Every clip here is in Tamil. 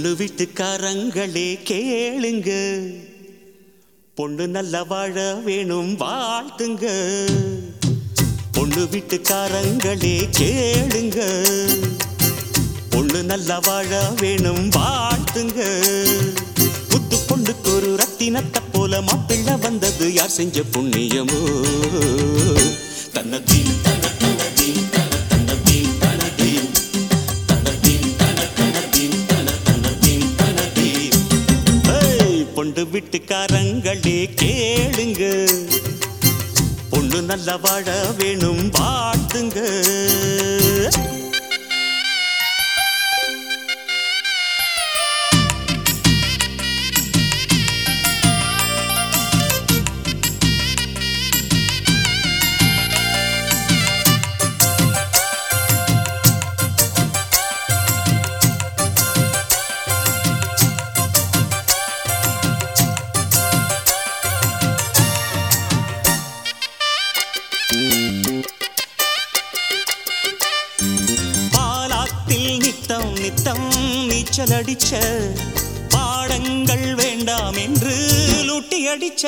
பொண்ணு வீட்டுக்காரங்களே கேளுங்க பொண்ணு நல்ல வாழ வேணும் வாழ்த்துங்க பொண்ணு வீட்டுக்காரங்களே கேளுங்க பொண்ணு நல்ல வாழ வேணும் வாழ்த்துங்க முத்து பொண்ணுக்கு ஒரு ரத்தினத்தை போல மாப்பிள்ளை வந்தது யார் செஞ்ச புண்ணியமோ தன்னதி தன தனதி தன தன்னதி தனதி தனதி தன தனதி தன தனதி தனதி ஏய், பொண்டு வீட்டுக்காரங்களே கேளுங்க பொண்ணு நல்ல வாழ வேணும் வாழ்த்துங்க பாலாத்தில் நித்தம் நித்தம் நீச்சல் அடிச்ச பாடங்கள் வேண்டாம் என்று லூட்டி அடிச்ச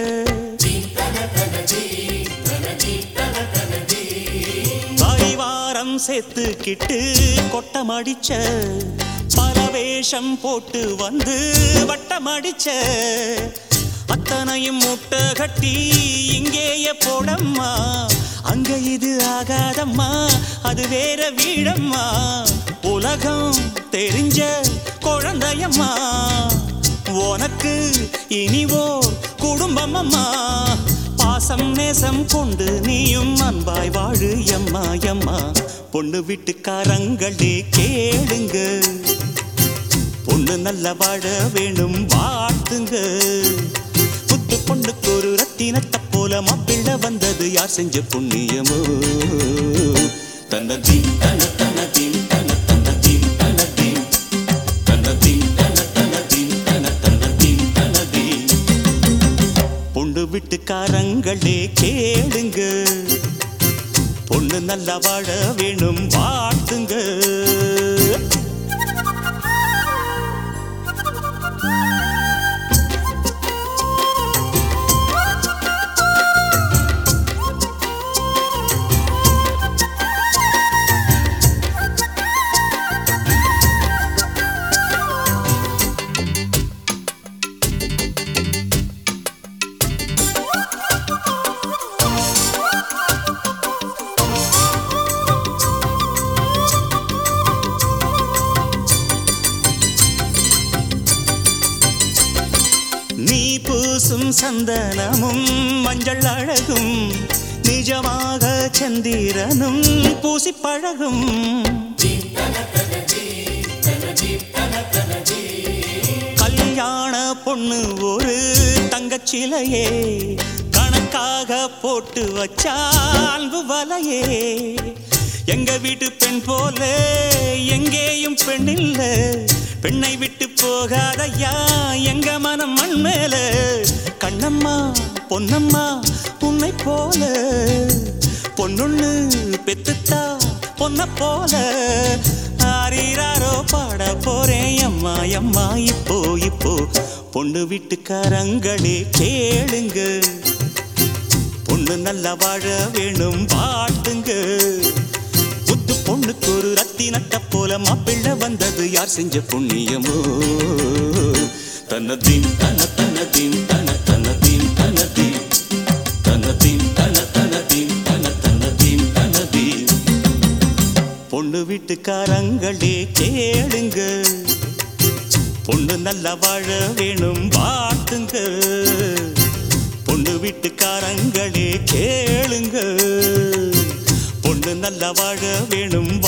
வாரம் சேர்த்துக்கிட்டு கொட்டம் அடிச்ச பல வேஷம் போட்டு வந்து வட்டம் அடிச்ச அத்தனையும் முட்டை கட்டி இங்கேயே போடம்மா அங்க இது ஆகாதம்மா அது வேற வீடம்மா உலகம் தெரிஞ்ச குழந்தையம்மா உனக்கு இனிவோ குடும்பம் அம்மா பாசம் நேசம் கொண்டு நீயும் அன்பாய் வாழு எம்மா எம்மா பொண்ணு வீட்டுக்காரங்களே கேளுங்க பொண்ணு நல்ல வாழ வேணும் வாழ்த்துங்க புத்து பொண்ணுக்கு ஒரு ரத்தினத்தை போல மாப்பிள்ளை வந்தது யார் செஞ்ச புண்ணியமோ தன்னதி தன தனதி தன தனதி தனதி தனதி தன தனதி தன தனதி தனதி பொண்ணு வீட்டுக்காரங்களே கேளுங்க பொண்ணு நல்லா வாழ வேணும் வாழ்த்துங்க நீ பூசும் சந்தனமும் மஞ்சள் அழகும் நிஜமாக சந்திரனும் பூசி பழகும் கல்யாண பொண்ணு ஒரு தங்கச்சிலையே கணக்காக போட்டு வச்சா அன்பு வலையே எங்க வீட்டு பெண் போல எங்கேயும் பெண் இல்ல பெண்ணை விட்டு போகாதையா எங்க மனம் மண் மேல கண்ணம்மா பொன்னம்மா உன்னை போல பொண்ணுன்னு பெத்துத்தா பொன்ன போல ஆரீராரோ பாட போறேன் அம்மா அம்மா இப்போ இப்போ பொண்ணு வீட்டுக்காரங்களே கேளுங்க பொண்ணு நல்லா வாழ வேணும் வாழ்த்துங்க புத்து பொண்ணுக்கு ஒரு ரத்தினத்தை போல மாப்பிள்ளை வந்தது யார் செஞ்ச புண்ணியமோ தன்னதீன் தன தனதீன் தன தனதீன் தனதீன் தனதீன் தன தனதீன் தன தனதீன் தனதீன் பொண்ணு வீட்டுக்காரங்களே கேளுங்க பொண்ணு நல்லா வாழ வேணும் வாழ்த்துங்க பொண்ணு வீட்டுக்காரங்களே கேளுங்க பொண்ணு நல்லா வாழ வேணும்